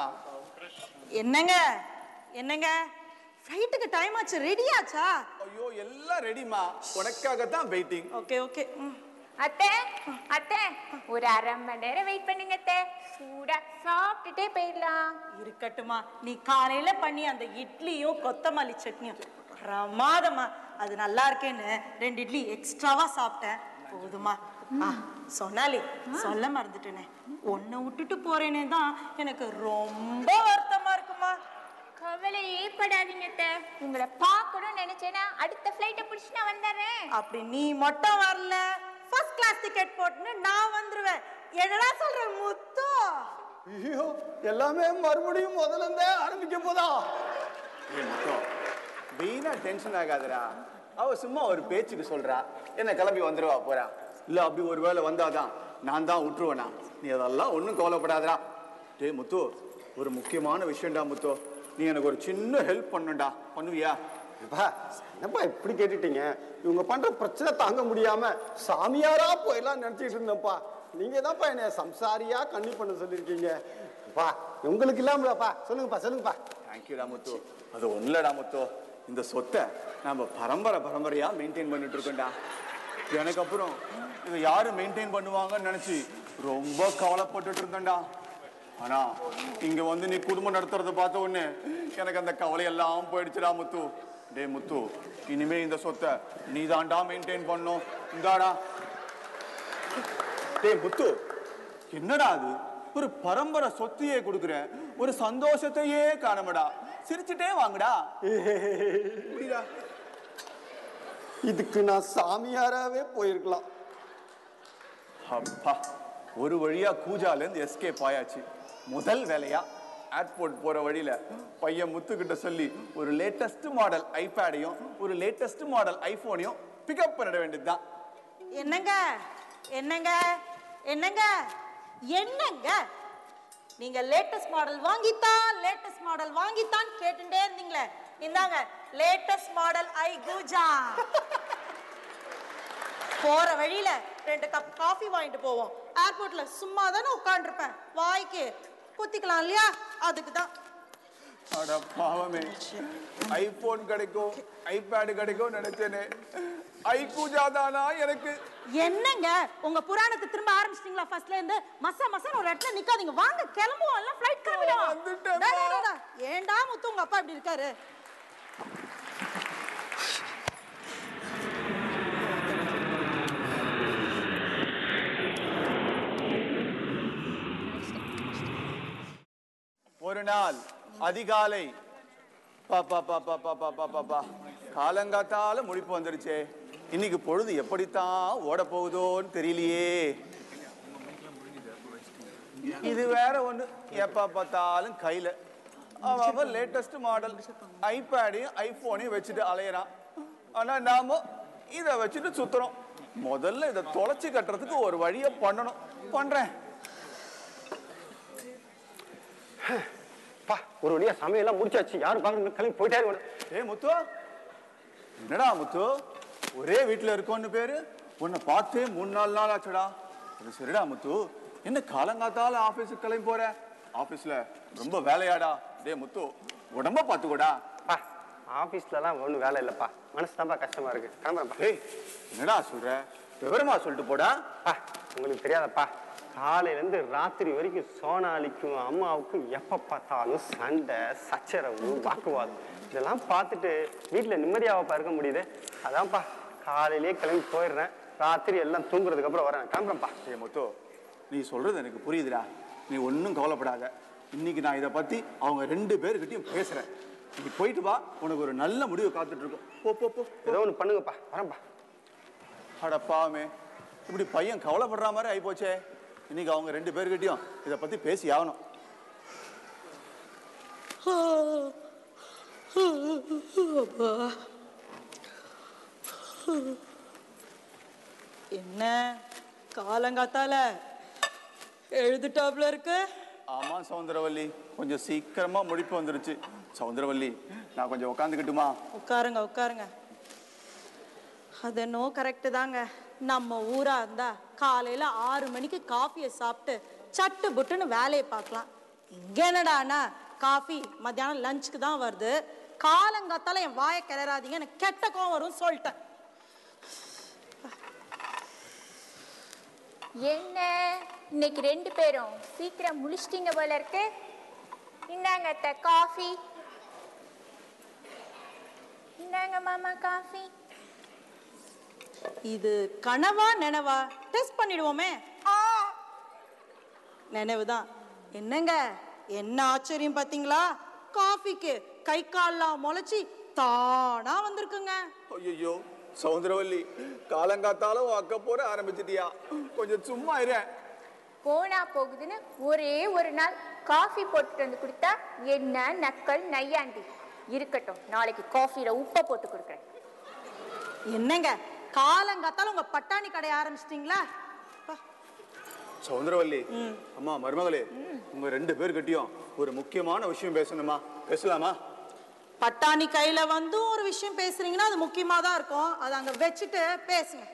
என்னங்க என்னங்க ஃப்ளைட்டுக்கு டைம் ஆச்சு ரெடி ஆச்சா ஐயோ எல்லாம் ரெடிமா உனக்காகத்தான் வெயிட்டிங் ஓகே ஓகே அத்தை அத்தை ஒரு அரை மணி நேரம் வெயிட் பண்ணுங்க அத்தை சூடா சாப்பிட்டுட்டே போயிடலாம் இருக்கட்டுமா நீ காலையில பண்ணி அந்த இட்லியும் கொத்தமல்லி சட்னியும் பிரமாதமா அது நல்லா இருக்கேன்னு ரெண்டு இட்லி எக்ஸ்ட்ராவா சாப்பிட்டேன் போதுமா ஆ, சொன்னாலே சொல்ல மறந்துட்டேனே உன்னை விட்டுட்டு போறேனே தான் எனக்கு ரொம்ப வருத்தமா இருக்குமா கவலையே படாதீங்க அத்தை உங்களை பார்க்கணும்னு நினைச்சேன்னா அடுத்த ஃப்ளைட்டை பிடிச்சி நான் வந்துடுறேன் அப்படி நீ மட்டும் வரல ஃபர்ஸ்ட் கிளாஸ் டிக்கெட் போட்டுன்னு நான் வந்துருவேன் என்னடா சொல்ற முத்து ஐயோ எல்லாமே மறுபடியும் முதல்ல இருந்தே ஆரம்பிக்க போதா ஏய் முத்து வீணா டென்ஷன் ஆகாதடா அவ சும்மா ஒரு பேச்சுக்கு சொல்றா என்ன கிளம்பி வந்துருவா போறா இல்ல அப்படி ஒரு வேளை வந்தாதான் நான் தான் விட்டுருவேனா நீ அதெல்லாம் ஒன்றும் கவலைப்படாதடா டேய் முத்து ஒரு முக்கியமான விஷயம்டா முத்து நீ எனக்கு ஒரு சின்ன ஹெல்ப் பண்ணுடா பண்ணுவியா அப்பா, என்னப்பா இப்படி கேட்டுட்டீங்க இவங்க பண்ற பிரச்சனை தாங்க முடியாம சாமியாரா போயிடலாம் நினைச்சிட்டு இருந்தேன்ப்பா நீங்க தான்ப்பா என்னைய சம்சாரியா கண்ணி பண்ண சொல்லியிருக்கீங்க பா உங்களுக்கு இல்லாமலப்பா சொல்லுங்கப்பா சொல்லுங்கப்பா தேங்க்யூடா முத்து அது ஒன்றுலடா முத்து இந்த சொத்தை நம்ம பரம்பரை பரம்பரையா மெயின்டைன் பண்ணிட்டு இருக்கோம்டா எனக்கு அப்புறம் இதை யாரு மெயின்டைன் பண்ணுவாங்கன்னு நினைச்சு ரொம்ப கவலைப்பட்டுட்டு இருந்தேன்டா ஆனா இங்க வந்து நீ குடும்பம் நடத்துறத பார்த்த உடனே எனக்கு அந்த கவலையெல்லாம் போயிடுச்சுடா முத்து டேய் முத்து இனிமே இந்த சொத்தை நீ தான்டா மெயின்டைன் பண்ணும் இந்தாடா டேய் முத்து என்னடா அது ஒரு பரம்பரை சொத்தையே கொடுக்குறேன் ஒரு சந்தோஷத்தையே காணமடா சிரிச்சுட்டே வாங்கடா புரியுதா? இதுக்கு நான் சாமியாராவே போயிருக்கலாம் அப்பா ஒரு வழியா கூஜால இருந்து எஸ்கேப் ஆயாச்சு முதல் வேலையா ஏர்போர்ட் போற வழியில பையன் முத்துக்கிட்ட சொல்லி ஒரு லேட்டஸ்ட் மாடல் ஐபேடையும் ஒரு லேட்டஸ்ட் மாடல் ஐபோனையும் பிக்கப் பண்ணிட வேண்டியதுதான் என்னங்க என்னங்க என்னங்க என்னங்க நீங்க லேட்டஸ்ட் மாடல் வாங்கித்தான் லேட்டஸ்ட் மாடல் வாங்கித்தான் கேட்டுட்டே இருந்தீங்களே இந்தாங்க லேட்டஸ்ட் மாடல் ஐ கூஜா போற வழியில ரெண்டு கப் காஃபி வாங்கிட்டு போவோம் ஏர்போர்ட்ல சும்மா தானே உட்காந்துருப்பேன் வாய்க்கு குத்திக்கலாம் இல்லையா அதுக்கு தான் அட பாவமே ஐபோன் கிடைக்கும் ஐபேடு கிடைக்கும் நினைச்சேனே ஐகூஜா தானா எனக்கு என்னங்க உங்க புராணத்தை திரும்ப ஆரம்பிச்சிட்டீங்களா ஃபர்ஸ்ட்ல இருந்து மசா மசான்னு ஒரு இடத்துல நிக்காதீங்க வாங்க கிளம்புவோம் எல்லாம் ஃளைட் கிளம்பிடுவோம் வந்துட்டேன்ப்பா. டேய், டேய், டேய், டேய். ஏன்டா முத்து உங்க அப்பா இப்படி இருக்காரு ஒரு நாள் அதிகாலை பா பா பா பா பா பா பா பா பா காலங்காத்தால முடிப்பு வந்துருச்சே இன்னைக்கு பொழுது எப்படித்தான் ஓட போகுதோன்னு தெரியலையே இது வேற ஒண்ணு எப்ப பார்த்தாலும் கையில அவன் அவன் லேட்டஸ்ட் மாடல் ஐபேடையும் ஐபோனையும் வச்சுட்டு அலையறான் ஆனா நாம இதை வச்சுட்டு சுத்துறோம் முதல்ல இதை தொலைச்சு கட்டுறதுக்கு ஒரு வழியை பண்ணணும் பண்றேன் பா ஒரு வழியா சமையல்லாம் முடிச்சாச்சு யாரும் பாக்குறது கிளம்பி போயிட்டே இருக்கணும் ஏய் முத்து என்னடா முத்து ஒரே வீட்ல இருக்கோன்னு பேரு உன்னை பார்த்தே மூணு நாலு நாள் ஆச்சுடா அது சரிடா முத்து என்ன காலங்காத்தால ஆபீஸுக்கு கிளம்பி போற ஆபீஸ்ல ரொம்ப வேலையாடா டேய் முத்து உடம்ப பாத்துக்கோடா பா ஆபீஸ்லலாம் ஒன்றும் வேலை இல்லைப்பா மனசு தான்ப்பா கஷ்டமா இருக்கு கிளம்புறேன்ப்பா ஏய் என்னடா சொல்ற விவரமா சொல்லிட்டு போடா பா உங்களுக்கு தெரியாதப்பா காலையில இருந்து ராத்திரி வரைக்கும் சோனாலிக்கும் அம்மாவுக்கும் எப்ப பார்த்தாலும் சண்டை சச்சரவு வாக்குவாதம் இதெல்லாம் பார்த்துட்டு வீட்டுல நிம்மதியாவப்பா இருக்க முடியுது அதான்ப்பா காலையிலேயே கிளம்பி போயிடுறேன் ராத்திரி எல்லாம் தூங்குறதுக்கு அப்புறம் வரேன் கிளம்புறேன்ப்பா ஏய் முத்து நீ சொல்றது எனக்கு புரியுதுடா நீ ஒன்றும் கவலைப்படாத இன்னைக்கு நான் இதை பத்தி அவங்க ரெண்டு பேர்கிட்டயும் பேசுறேன் நீ போயிட்டு வா உனக்கு ஒரு நல்ல முடிவு காத்துட்டு இருக்கும் போ போ போ ஏதோ ஒன்று பண்ணுங்கப்பா வரேன்ப்பா அட பாவமே இப்படி பையன் கவலைப்படுற மாதிரி ஆயிப்போச்சே இன்னைக்கு அவங்க ரெண்டு பேர்கிட்டயும் இதை பத்தி பேசி ஆகணும் என்ன காலங்காத்தால எழுதுட்டாப்ல இருக்கு ஆமா சௌந்தரவல்லி கொஞ்சம் சீக்கிரமா முடிப்பு வந்துருச்சு சௌந்தரவல்லி நான் கொஞ்சம் உட்காந்துக்கிட்டுமா உட்காருங்க உட்காருங்க அது என்னோ கரெக்டு தாங்க நம்ம ஊரா இருந்தா காலையில ஆறு மணிக்கு காஃபியை சாப்பிட்டு சட்டு புட்டுன்னு வேலையை பார்க்கலாம் இங்க என்னடானா காஃபி மத்தியானம் லஞ்சுக்கு தான் வருது காலங்காத்தால என் வாயை கிளறாதீங்க எனக்கு கெட்ட கோவம் வரும் சொல்லிட்டேன் என்ன இன்னைக்கு ரெண்டு பேரும் சீக்கிரம் முழிச்சிட்டீங்க போல இருக்கு இந்தாங்க அத்தை காஃபி இந்தாங்க மாமா காஃபி இது கனவா நினைவா டெஸ்ட் பண்ணிடுவோமே நினைவுதான் என்னங்க என்ன ஆச்சரியம் பாத்தீங்களா காஃபிக்கு கை கால்லாம் முளைச்சி தானா வந்திருக்குங்க ஐயோ சௌந்தரவல்லி காலங்காத்தால உன் அக்க போற ஆரம்பிச்சிட்டியா கொஞ்சம் சும்மா இரு போனா போகுதுன்னு ஒரே ஒரு நாள் காஃபி போட்டுட்டு வந்து கொடுத்தா என்ன நக்கல் நையாண்டி இருக்கட்டும் நாளைக்கு காஃபில உப்பை போட்டு கொடுக்குறேன் என்னங்க காலங்காத்தால உங்க பட்டாணி கடைய ஆரம்பிச்சிட்டீங்களா அப்பா, சௌந்தரவல்லி அம்மா மருமகளே உங்க ரெண்டு பேர்கிட்டயும் ஒரு முக்கியமான விஷயம் பேசணுமா பேசலாமா பட்டாணி கையில வந்து ஒரு விஷயம் பேசுறீங்கன்னா அது முக்கியமா தான் இருக்கும் அதை அங்க வச்சுட்டு பேசுங்க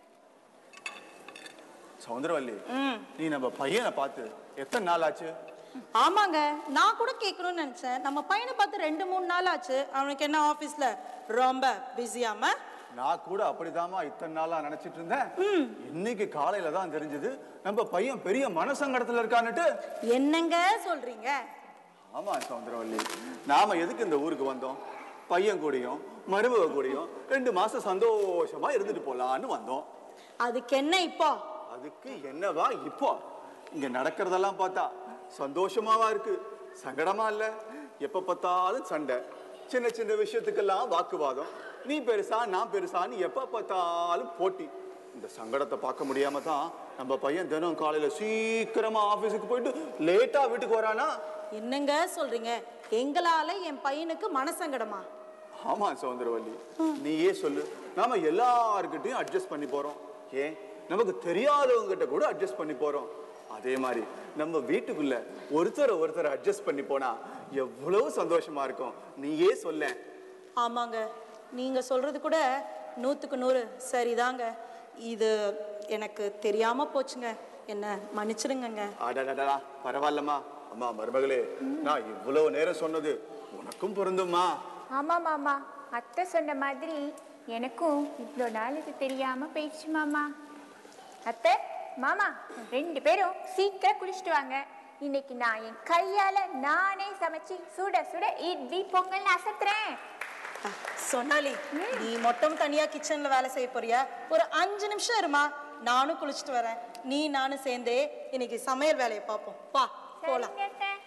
சௌந்தரவல்லி நீ நம்ம பையனை பார்த்து எத்தனை நாள் ஆச்சு ஆமாங்க நான் கூட கேட்கணும்னு நினைச்சேன் நம்ம பையனை பார்த்து ரெண்டு மூணு நாள் ஆச்சு அவனுக்கு என்ன ஆபீஸ்ல ரொம்ப பிஸியாம நான் கூட அப்படிதாம்மா இத்தனை நாளா நினைச்சிட்டு இருந்தேன் இன்னைக்கு காலையில தான் தெரிஞ்சது நம்ம பையன் பெரிய மனசங்கடத்துல இருக்கான்னுட்டு என்னங்க சொல்றீங்க ஆமா சௌந்தரவல்லி நாம எதுக்கு இந்த ஊருக்கு வந்தோம் பையன் கூடயும் மருமக கூடயும் ரெண்டு மாசம் சந்தோஷமா இருந்துட்டு போலான்னு வந்தோம் அதுக்கு என்ன இப்போ அதுக்கு என்னவா இப்போ இங்க நடக்கிறதெல்லாம் பார்த்தா சந்தோஷமாவா இருக்கு சங்கடமா இல்ல எப்ப பார்த்தாலும் சண்டை சின்ன சின்ன விஷயத்துக்கெல்லாம் வாக்குவாதம் நீ பெருசா நான் பெருசான்னு எப்ப பார்த்தாலும் போட்டி இந்த சங்கடத்தை பார்க்க முடியாம தான் நம்ம பையன் தினம் காலையில சீக்கிரமா ஆபீஸுக்கு போயிட்டு லேட்டா வீட்டுக்கு வரானா என்னங்க சொல்றீங்க எங்களால என் பையனுக்கு மனசங்கடமா ஆமா சௌந்தரவல்லி நீயே சொல்லு நாம எல்லார்கிட்டயும் அட்ஜஸ்ட் பண்ணி போறோம் ஏன் நமக்கு தெரியாதவங்க கிட்ட கூட அட்ஜஸ்ட் பண்ணி போறோம் அதே மாதிரி நம்ம வீட்டுக்குள்ள ஒருத்தரை ஒருத்தர் அட்ஜஸ்ட் பண்ணி போனா எவ்வளவு சந்தோஷமா இருக்கும் நீயே சொல்ல ஆமாங்க நீங்க சொல்றது கூட நூத்துக்கு நூறு சரிதாங்க இது எனக்கு தெரியாம போச்சுங்க என்ன மன்னிச்சிடுங்கங்க அடடடா பரவாயில்லம்மா அம்மா மருமகளே நான் இவ்வளவு நேரம் சொன்னது உனக்கும் பொருந்தும்மா ஆமா மாமா அத்தை சொன்ன மாதிரி எனக்கும் இவ்வளோ நாள் இது தெரியாம போயிடுச்சு மாமா அத்தை மாமா ரெண்டு பேரும் சீக்கிரம் குளிச்சுட்டு வாங்க இன்னைக்கு நான் என் கையால நானே சமைச்சு சுட சுட இட்லி பொங்கல் அசத்துறேன் சொன்னாலி நீ மட்டும் தனியா கிச்சன்ல வேலை செய்ய போறியா ஒரு அஞ்சு நிமிஷம் இருமா நானும் குளிச்சுட்டு வரேன் நீ நானும் சேர்ந்தே இன்னைக்கு சமையல் வேலையை பார்ப்போம் வா போலாம் சரிங்க அத்தை.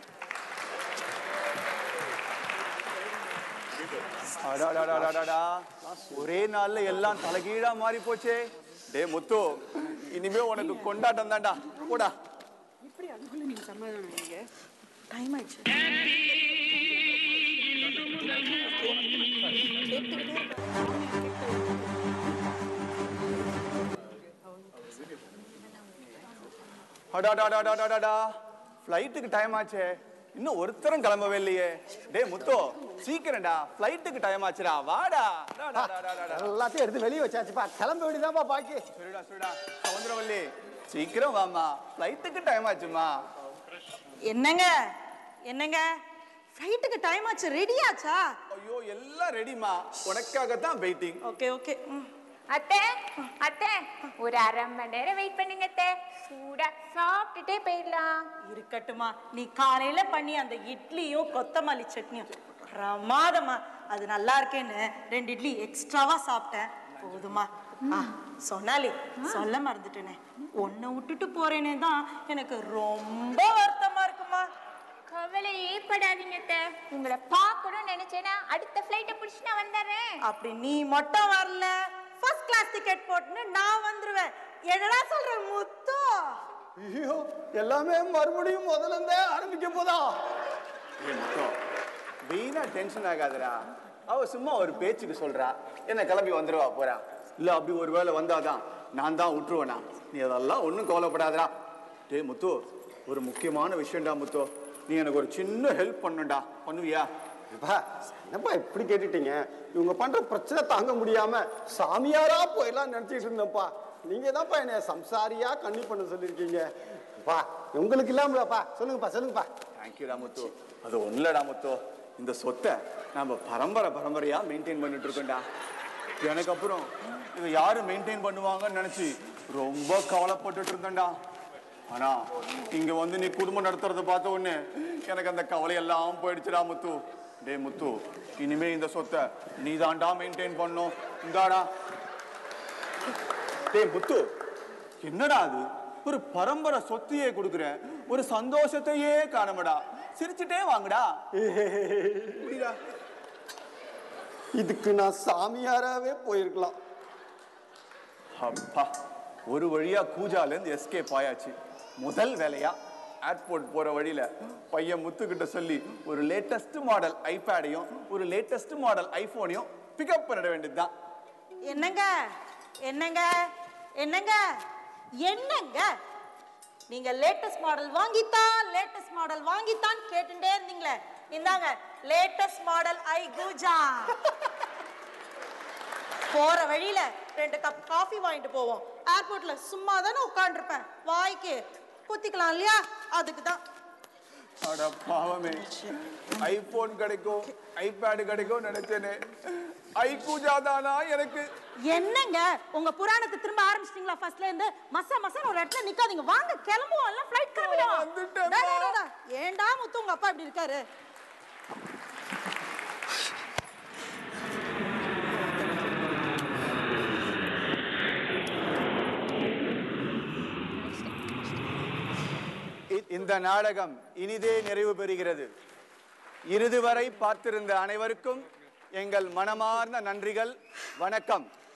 அடாடாடாடாடா ஒரே நாள்ல எல்லாம் தலைகீழா மாறி போச்சே டே முத்து இனிமே உனக்கு கொண்டாட்டம் தான்டா போடா டைம் ஆயிடுச்சு அடாடாடாடாடாடா ஃப்ளைட்டுக்கு டைம் ஆச்சே இன்னும் ஒருத்தரும் கிளம்பவே இல்லையே டே முத்து சீக்கிரம்டா ஃப்ளைட்டுக்கு டைம் ஆச்சுடா வாடா அடாடாடாடாடா. எல்லாத்தையும் எடுத்து வெளியே வச்சாச்சுப்பா கிளம்ப வேண்டியதான்ப்பா பாக்கி சரிடா சரிடா சவுந்தரவல்லி சீக்கிரம் வாமா ஃப்ளைட்டுக்கு டைம் ஆச்சுமா என்னங்க என்னங்க ஃப்ளைட்டுக்கு டைம் ஆச்சு ரெடி ஆச்சா ஐயோ எல்லாம் ரெடிமா உனக்காகத்தான் வெயிட்டிங் ஓகே ஓகே ம் அத்தை அத்தை ஒரு அரை மணி நேரம் வெயிட் பண்ணுங்க அத்தை சூடா சாப்பிட்டுட்டே போயிடலாம் இருக்கட்டுமா நீ காலையில பண்ணி அந்த இட்லியும் கொத்தமல்லி சட்னியும் பிரமாதமா அது நல்லா இருக்கேன்னு ரெண்டு இட்லி எக்ஸ்ட்ராவா சாப்பிட்டேன் போதுமா ஆ சொன்னாலே சொல்ல மறந்துட்டேனே உன்னை விட்டுட்டு போறேனே தான் எனக்கு ரொம்ப வருத்தமா இருக்குமா கவலையே படாதீங்க அத்தை உங்களை பார்க்கணும்னு நினைச்சேன்னா அடுத்த ஃப்ளைட்டை பிடிச்சி நான் வந்துடுறேன் அப்படி நீ மட்டும் வரல ஃபர்ஸ்ட் கிளாஸ் டிக்கெட் போட்டுன்னு நான் வந்துருவேன் என்னடா சொல்ற முத்து ஐயோ எல்லாமே மறுபடியும் முதல்ல இருந்தே ஆரம்பிக்க போதா ஏய் முத்தம், வீணா டென்ஷன் ஆகாதடா அவ சும்மா ஒரு பேச்சுக்கு சொல்றா என்ன கிளம்பி வந்துருவா போறா இல்ல அப்படி ஒரு வேளை வந்தாதான் நான் தான் விட்டுருவேனா நீ அதெல்லாம் ஒன்றும் கவலைப்படாதடா டேய் முத்து ஒரு முக்கியமான விஷயம்டா முத்து நீ எனக்கு ஒரு சின்ன ஹெல்ப் பண்ணுடா பண்ணுவியா அப்பா என்னப்பா இப்படி கேட்டுட்டீங்க இவங்க பண்ற பிரச்சனை தாங்க முடியாம சாமியாரா போயிடலாம் நினைச்சிட்டு இருந்தேன்ப்பா நீங்க தான்ப்பா என்னைய சம்சாரியா கண்ணி பண்ண சொல்லியிருக்கீங்க பா உங்களுக்கு இல்லாமலப்பா சொல்லுங்கப்பா சொல்லுங்கப்பா தேங்க்யூடா முத்து அது ஒன்றுலடா முத்து இந்த சொத்தை நம்ம பரம்பரை பரம்பரையா மெயின்டைன் பண்ணிட்டு இருக்கோம்டா எனக்கு அப்புறம் இதை யாரு மெயின்டைன் பண்ணுவாங்கன்னு நினைச்சு ரொம்ப கவலைப்பட்டுட்டு இருந்தேன்டா ஆனா இங்க வந்து நீ குடும்பம் நடத்துறத பார்த்த உடனே எனக்கு அந்த கவலை எல்லாம் போயிடுச்சுடா முத்து டேய் முத்து இனிமே இந்த சொத்தை நீ தான்டா மெயின்டைன் பண்ணும் இந்தாடா டேய் முத்து என்னடா அது ஒரு பரம்பரை சொத்தையே கொடுக்குறேன் ஒரு சந்தோஷத்தையே காணமடா சிரிச்சுட்டே வாங்கடா புரியுதா? இதுக்கு நான் சாமியாராவே போயிருக்கலாம் அப்பா ஒரு வழியா கூஜால இருந்து எஸ்கேப் ஆயாச்சு முதல் வேலையா ஏர்போர்ட் போற வழியில பையன் முத்துக்கிட்ட சொல்லி ஒரு லேட்டஸ்ட் மாடல் ஐபேடையும் ஒரு லேட்டஸ்ட் மாடல் ஐபோனையும் பிக்கப் பண்ணிட வேண்டியதுதான் என்னங்க என்னங்க என்னங்க என்னங்க நீங்க லேட்டஸ்ட் மாடல் வாங்கித்தான் லேட்டஸ்ட் மாடல் வாங்கித்தான் கேட்டுட்டே இருந்தீங்களே இந்தாங்க லேட்டஸ்ட் மாடல் ஐ கூஜா போற வழியில ரெண்டு கப் காஃபி வாங்கிட்டு போவோம் ஏர்போர்ட்ல சும்மா தானே உட்காந்துருப்பேன் வாய்க்கு குத்திக்கலாம் இல்லையா அதுக்கு தான் அட பாவமே ஐபோன் கிடைக்கும் ஐபேடு கிடைக்கும் நினைச்சேனே ஐகூஜா தானா எனக்கு என்னங்க உங்க புராணத்தை திரும்ப ஆரம்பிச்சிட்டீங்களா ஃபர்ஸ்ட்ல இருந்து மச மசன ஒரு இடத்துல நிக்காதீங்க வாங்க கிளம்புவோம் எல்லாம் ஃளைட் கிளம்பிடுவோம் வந்துட்டேன்ப்பா. டா, டா, டா, டா. ஏன்டா முத்து உங்க அப்பா இப்படி இருக்காரு இ- இந்த நாடகம் இனிதே நிறைவு பெறுகிறது இறுதி வரை பார்த்திருந்த அனைவருக்கும் எங்கள் மனமார்ந்த நன்றிகள் வணக்கம்